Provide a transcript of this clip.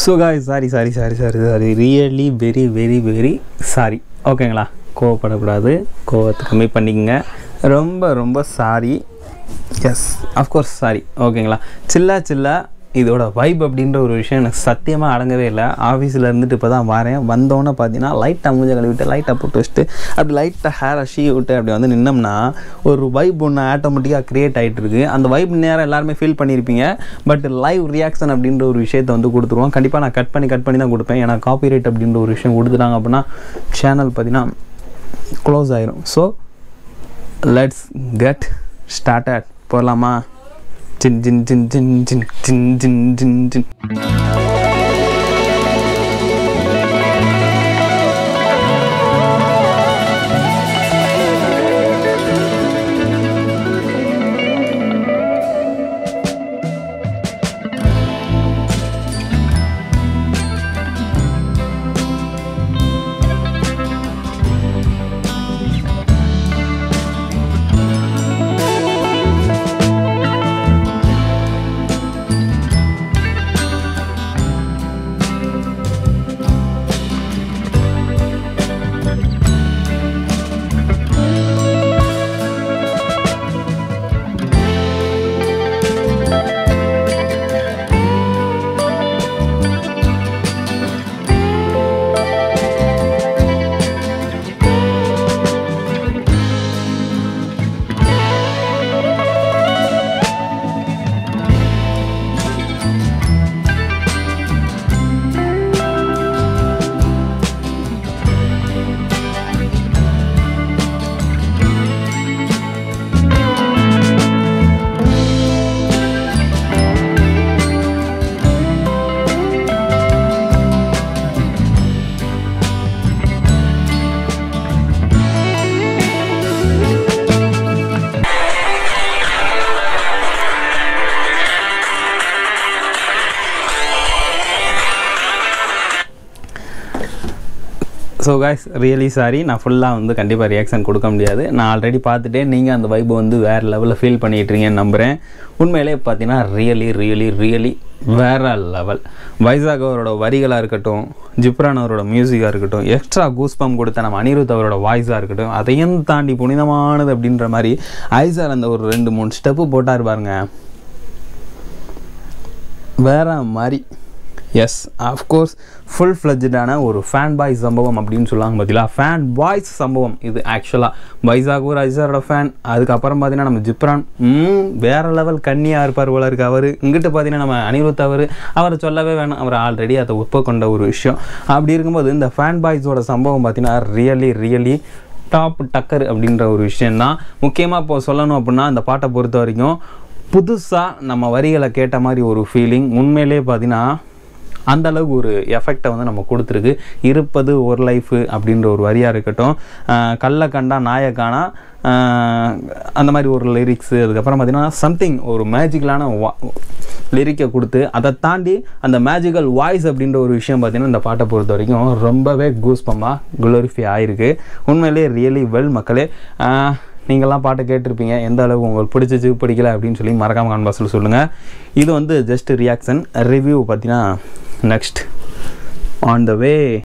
so guys sorry sorry sorry sorry sorry really very very very sorry ஓகேங்களா கோவப்படக்கூடாது கோவத்தை கம்மி பண்ணிக்கங்க ரொம்ப ரொம்ப சாரி எஸ் அஃப்கோர்ஸ் சாரி ஓகேங்களா சில்லா சில்லா இதோட வைப் அப்படின்ற ஒரு விஷயம் எனக்கு சத்தியமாக அடங்கவே இல்லை ஆஃபீஸில் இருந்துட்டு இப்போ தான் வரேன் வந்தோன்னே பார்த்தீங்கன்னா லைட்டாக மூஞ்ச கழுவிட்டு லைட்டாக போட்டு வச்சுட்டு அப்படி லைட்டாக ஹேரை ஷீ விட்டு அப்படி வந்து நின்னோம்னா ஒரு வைப் ஒன்று ஆட்டோமேட்டிக்காக க்ரியேட் ஆகிட்டு இருக்கு அந்த வைப் நேரம் எல்லாருமே ஃபீல் பண்ணியிருப்பீங்க பட் லைவ் ரியாக்ஷன் அப்படின்ற ஒரு விஷயத்தை வந்து கொடுத்துருவோம் கண்டிப்பாக நான் கட் பண்ணி கட் பண்ணி தான் கொடுப்பேன் ஏன்னா காப்பிரைட் அப்படின்ற ஒரு விஷயம் கொடுத்துட்டாங்க அப்படின்னா சேனல் பார்த்தீங்கன்னா க்ளோஸ் ஆயிரும் ஸோ லெட்ஸ் கெட் ஸ்டார்டட் போகலாமா ஜின் ஜின் ஜின் ஜின் ஜின் ஜின் ஜின் ஜின் ஜின் ஸோ காய்ஸ் ரியலி சாரி நான் ஃபுல்லாக வந்து கண்டிப்பாக ரியாக்ஷன் கொடுக்க முடியாது நான் ஆல்ரெடி பார்த்துட்டேன் நீங்கள் அந்த வைப்பை வந்து வேறு லெவலில் ஃபீல் பண்ணிகிட்ருங்கன்னு நம்புகிறேன் உண்மையிலே பார்த்தீங்கன்னா ரியலி ரியலி ரியலி வேற லெவல் வைசாக் அவரோட வரிகளாக இருக்கட்டும் ஜிப்ரான் அவரோட மியூசிக்காக இருக்கட்டும் எக்ஸ்ட்ரா கூஸ்பம் கொடுத்த நம்ம அனிருத் அவரோட வாய்ஸாக இருக்கட்டும் அதையும் தாண்டி புனிதமானது அப்படின்ற மாதிரி ஐசார் அந்த ஒரு ரெண்டு மூணு ஸ்டெப்பு போட்டார் பாருங்க வேற மாதிரி எஸ் அஃப்கோர்ஸ் ஃபுல் ஃப்ளஜ்டான ஒரு ஃபேன் பாய் சம்பவம் அப்படின்னு சொல்லுவாங்க பார்த்தீங்களா ஃபேன் பாய்ஸ் சம்பவம் இது ஆக்சுவலாக வைசாகூர் ஐசாரோட ஃபேன் அதுக்கப்புறம் பார்த்தீங்கன்னா நம்ம ஜிப்ரான் ம் வேறு லெவல் கன்னியாக இருப்பார் போல இருக்கு அவர் இங்கிட்ட பார்த்தீங்கன்னா நம்ம அனிருத் அவர் அவரை சொல்லவே வேணாம் அவர் ஆல்ரெடி அதை ஒப்புக்கொண்ட ஒரு விஷயம் அப்படி இருக்கும்போது இந்த ஃபேன் பாய்ஸோட சம்பவம் பார்த்தீங்கன்னா ரியலி ரியலி டாப் டக்கர் அப்படின்ற ஒரு விஷயந்தான் முக்கியமாக இப்போ சொல்லணும் அப்படின்னா அந்த பாட்டை பொறுத்த வரைக்கும் புதுசாக நம்ம வரிகளை கேட்ட மாதிரி ஒரு ஃபீலிங் உண்மையிலே பார்த்தீங்கன்னா அந்த அளவுக்கு ஒரு எஃபெக்டை வந்து நம்ம கொடுத்துருக்கு இருப்பது ஒரு லைஃபு அப்படின்ற ஒரு வரியாக இருக்கட்டும் ஆஹ் கல்லை கண்டா நாயை காணா ஆஹ் அந்த மாதிரி ஒரு லிரிக்ஸு அதுக்கப்புறம் பார்த்தீங்கன்னா சம்திங் ஒரு மேஜிக்கலான லிரிக்கை கொடுத்து அதை தாண்டி அந்த மேஜிக்கல் வாய்ஸ் அப்படின்ற ஒரு விஷயம் பார்த்தீங்கன்னா இந்த பாட்டை பொறுத்த வரைக்கும் ரொம்பவே கூஸ்பமாக குளோரிஃபை ஆகிருக்கு உண்மையிலே ரியலி வெல் மக்களே ஆஹ் நீங்கள்லாம் பாட்டை கேட்டிருப்பீங்க எந்த அளவுக்கு உங்களுக்கு பிடிச்சிச்சு பிடிக்கல அப்படின்னு சொல்லி மறக்காம கான்பாஸில் சொல்லுங்கள் இது வந்து ஜஸ்ட் ரியாக்ஷன் ரிவ்யூ பார்த்தீங்கன்னா நெக்ஸ்ட் ஆன் த வே